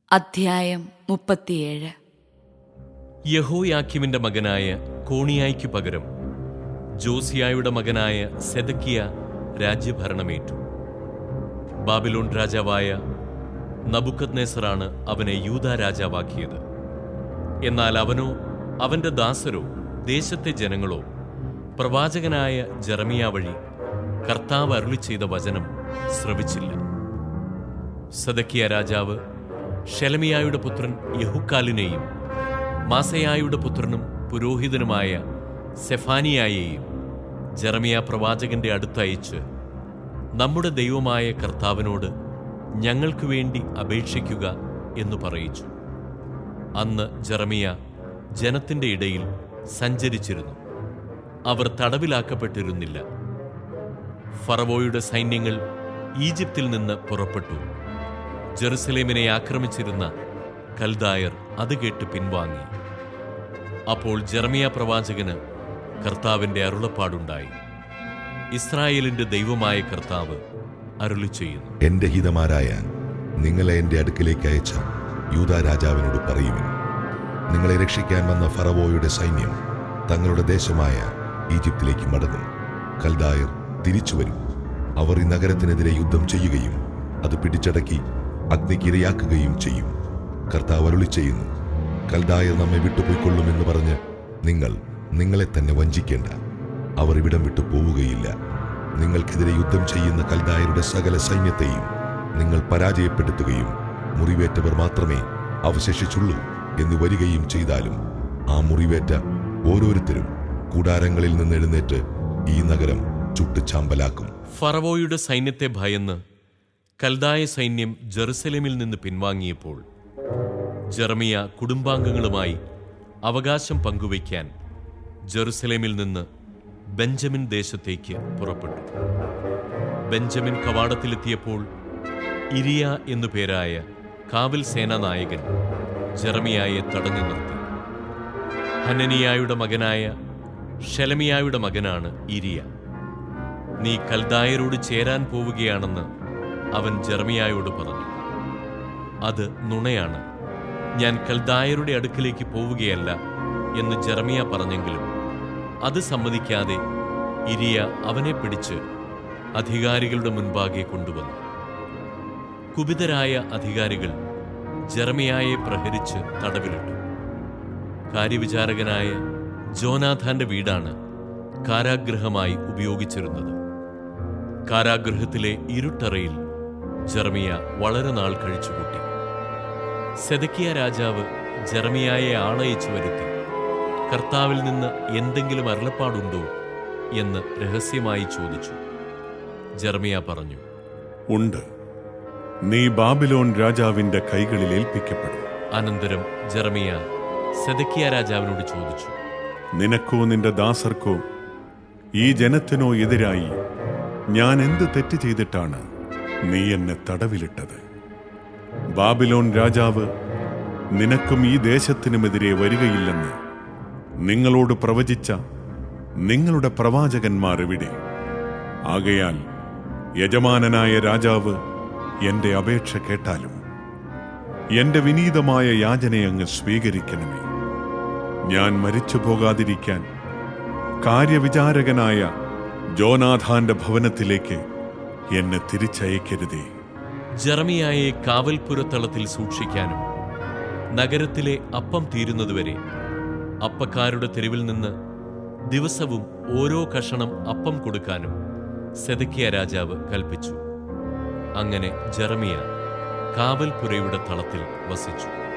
അധ്യായം മുപ്പത്തിയേഴ് യഹോയാക്കിമിന്റെ മകനായ കോണിയായ്ക്ക് പകരം ജോസിയായുടെ മകനായ സെദക്കിയ രാജ്യഭരണമേറ്റു ബാബിലോൺ രാജാവായ നബുക്കദ്നേസറാണ് അവനെ യൂത രാജാവാക്കിയത് എന്നാൽ അവനോ അവന്റെ ദാസരോ ദേശത്തെ ജനങ്ങളോ പ്രവാചകനായ ജെറമിയ വഴി കർത്താവ് അരുളി ചെയ്ത വചനം ശ്രവിച്ചില്ല സദക്കിയ രാജാവ് ഷെലമിയായുടെ പുത്രൻ യഹുക്കാലിനെയും മാസയായുടെ പുത്രനും പുരോഹിതനുമായ സെഫാനിയായെയും ജെറമിയ പ്രവാചകന്റെ അടുത്തയച്ച് നമ്മുടെ ദൈവമായ കർത്താവിനോട് ഞങ്ങൾക്ക് വേണ്ടി അപേക്ഷിക്കുക എന്ന് പറയിച്ചു അന്ന് ജെറമിയ ജനത്തിന്റെ ഇടയിൽ സഞ്ചരിച്ചിരുന്നു അവർ തടവിലാക്കപ്പെട്ടിരുന്നില്ല ഫറവോയുടെ സൈന്യങ്ങൾ ഈജിപ്തിൽ നിന്ന് പുറപ്പെട്ടു ജെറുസലേമിനെ ആക്രമിച്ചിരുന്ന കൽദായർ അത് കേട്ട് പിൻവാങ്ങി അപ്പോൾ ജെറമിയ പ്രവാചകന് കർത്താവിന്റെ അരുളപ്പാടുണ്ടായി ഇസ്രായേലിന്റെ ദൈവമായ കർത്താവ് അരുളി ചെയ്യുന്നു എന്റെ ഹിതമാരായ നിങ്ങളെ എന്റെ അടുക്കിലേക്ക് അയച്ച യൂദാ രാജാവിനോട് പറയുവിൻ നിങ്ങളെ രക്ഷിക്കാൻ വന്ന ഫറവോയുടെ സൈന്യം തങ്ങളുടെ ദേശമായ ഈജിപ്തിലേക്ക് മടങ്ങും കൽദായർ തിരിച്ചു വരും അവർ ഈ നഗരത്തിനെതിരെ യുദ്ധം ചെയ്യുകയും അത് പിടിച്ചടക്കി അഗ്നിക്കിരയാക്കുകയും ചെയ്യും കർത്താവ് അരുളി ചെയ്യുന്നു കൽദായർ നമ്മെ വിട്ടുപോയിക്കൊള്ളുമെന്ന് പറഞ്ഞ് നിങ്ങൾ നിങ്ങളെ തന്നെ വഞ്ചിക്കേണ്ട അവർ ഇവിടം വിട്ടു പോവുകയില്ല നിങ്ങൾക്കെതിരെ യുദ്ധം ചെയ്യുന്ന കൽദായരുടെ സകല സൈന്യത്തെയും നിങ്ങൾ പരാജയപ്പെടുത്തുകയും മുറിവേറ്റവർ മാത്രമേ അവശേഷിച്ചുള്ളൂ എന്ന് വരികയും ചെയ്താലും ആ മുറിവേറ്റ ഓരോരുത്തരും കൂടാരങ്ങളിൽ നിന്ന് എഴുന്നേറ്റ് ഈ നഗരം ചുട്ട് ചാമ്പലാക്കും ഫറവോയുടെ സൈന്യത്തെ ഭയന്ന് കൽദായ സൈന്യം ജെറുസലേമിൽ നിന്ന് പിൻവാങ്ങിയപ്പോൾ ജെറമിയ കുടുംബാംഗങ്ങളുമായി അവകാശം പങ്കുവയ്ക്കാൻ ജെറുസലേമിൽ നിന്ന് ബെഞ്ചമിൻ ദേശത്തേക്ക് പുറപ്പെട്ടു ബെഞ്ചമിൻ കവാടത്തിലെത്തിയപ്പോൾ ഇരിയ എന്നു പേരായ കാവൽ സേനാനായകൻ ജെറമിയായെ തടഞ്ഞു നിർത്തി ഹനനിയായുടെ മകനായ ഷെലമിയായുടെ മകനാണ് ഇരിയ നീ കൽദായരോട് ചേരാൻ പോവുകയാണെന്ന് അവൻ ജെറമിയായോട് പറഞ്ഞു അത് നുണയാണ് ഞാൻ കൽദായരുടെ അടുക്കിലേക്ക് പോവുകയല്ല എന്ന് ജെറമിയ പറഞ്ഞെങ്കിലും അത് സമ്മതിക്കാതെ ഇരിയ അവനെ പിടിച്ച് അധികാരികളുടെ മുൻപാകെ കൊണ്ടുവന്നു കുപിതരായ അധികാരികൾ ജെറമിയായെ പ്രഹരിച്ച് തടവിലിട്ടു കാര്യവിചാരകനായ ജോനാഥാന്റെ വീടാണ് കാരാഗൃഹമായി ഉപയോഗിച്ചിരുന്നത് കാരാഗൃഹത്തിലെ ഇരുട്ടറയിൽ ജെറമിയ വളരെ നാൾ കഴിച്ചുകൂട്ടി സെദക്കിയ രാജാവ് ജെറമിയായെ ആളയച്ചു വരുത്തി കർത്താവിൽ നിന്ന് എന്തെങ്കിലും അരുളപ്പാടുണ്ടോ എന്ന് രഹസ്യമായി ചോദിച്ചു ജെറമിയ പറഞ്ഞു ഉണ്ട് നീ ബാബിലോൺ രാജാവിന്റെ കൈകളിൽ ഏൽപ്പിക്കപ്പെടും അനന്തരം ജെറമിയ സെദക്കിയ രാജാവിനോട് ചോദിച്ചു നിനക്കോ നിന്റെ ദാസർക്കോ ഈ ജനത്തിനോ എതിരായി ഞാൻ എന്ത് തെറ്റ് ചെയ്തിട്ടാണ് നീ എന്നെ തടവിലിട്ടത് ബാബിലോൺ രാജാവ് നിനക്കും ഈ ദേശത്തിനുമെതിരെ വരികയില്ലെന്ന് നിങ്ങളോട് പ്രവചിച്ച നിങ്ങളുടെ പ്രവാചകന്മാർ എവിടെ ആകയാൽ യജമാനനായ രാജാവ് എന്റെ അപേക്ഷ കേട്ടാലും എന്റെ വിനീതമായ യാചനയെ അങ്ങ് സ്വീകരിക്കണമേ ഞാൻ മരിച്ചു പോകാതിരിക്കാൻ കാര്യവിചാരകനായ ജോനാഥാന്റെ ഭവനത്തിലേക്ക് എന്നെ തിരിച്ചയക്കരുതേ ജെറമിയായെ കാവൽപുരത്തളത്തിൽ സൂക്ഷിക്കാനും നഗരത്തിലെ അപ്പം തീരുന്നതുവരെ അപ്പക്കാരുടെ തെരുവിൽ നിന്ന് ദിവസവും ഓരോ കഷണം അപ്പം കൊടുക്കാനും സെദക്കിയ രാജാവ് കൽപ്പിച്ചു അങ്ങനെ ജെറമിയ കാവൽപുരയുടെ തളത്തിൽ വസിച്ചു